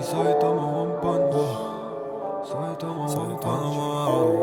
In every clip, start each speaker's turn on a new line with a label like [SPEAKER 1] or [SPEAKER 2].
[SPEAKER 1] سايتاما وان بانش سايتاما وان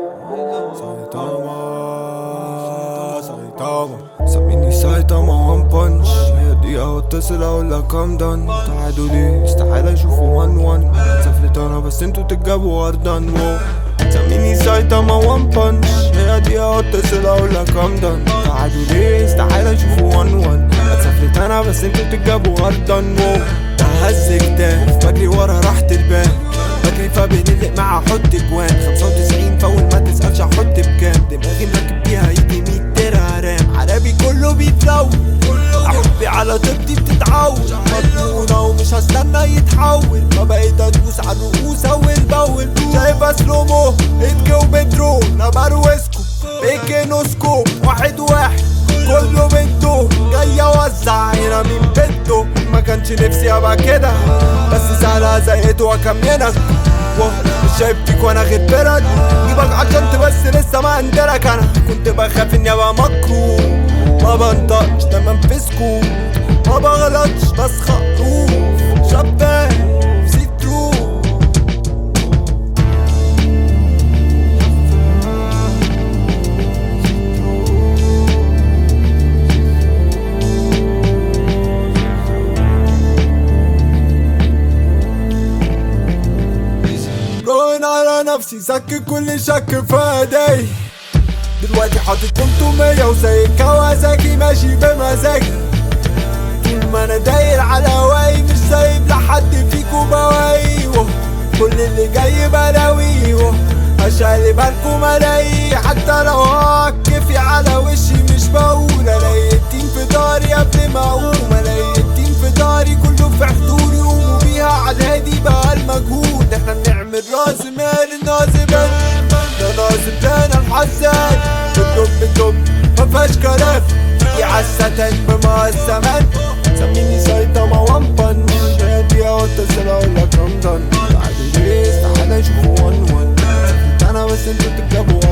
[SPEAKER 2] سايتاما سايتاما سميني سايتاما وان بانش هي دقيقة واتصل اقول لك ام دان تعادوا ليه استحالة اشوفوا وان وان سافرت انا بس انتوا تتجابوا وردان واو سميني سايتاما وان بانش هي دقيقة واتصل اقول لك ام دان تعادوا ليه استحالة اشوفوا وان وان سافرت انا بس انتوا تتجابوا وردان واو هز كتاف بجري ورا راحة البال بجري فبنلق مع احط جوان 95 فاول ما تسألش احط بكام دماغي مركب بيها يجي 100 درهم عربي كله بيتلون احبي على طيبتي بتتعود مضمونة ومش هستنى يتحول ما بقيت ادوس على الرؤوس اول باول شايفة سلومو اتجو بترو انا بروسكو بيكينوسكو واحد واحد كله بنته جاي اوزع هنا من بنته ما كانش نفسي ابقى كده بس سهلة زهقت واكملك واو، مش شايف فيك وانا غدرك جيبك عشان بس لسه ما عندك انا كنت بخاف اني ابقى مكروه ما بنطقش دايما في سكوت ما بغلطش بس خروف شباب سي ترو راهن على نفسي سك كل شك في ايدي دلوقتي حاطط 300 وزي كوازاكي ماشي بمزاجي طول ما انا داير على هواي مش سايب لحد فيكو بواي وه، كل اللي جاي بلاوي وه، هشقلب لكم الاقي حتى لو هكفي على وشي مش بقول الاقي التيم في داري قبل ما اقوم الاقي التيم في داري كله في حضوري قوموا بيها على الهادي بقى المجهود احنا بنعمل راس مال النازبات ده نازب لنا الحسان بالدب بالدب مفيهاش كلام تيجي عالستان بمقسمات سميني سايتاما وان بانش هادي واتصل اقول لك رمضان تعالوا ليه استحالة اشوفوا وان وان انا بس انتوا تكتبوا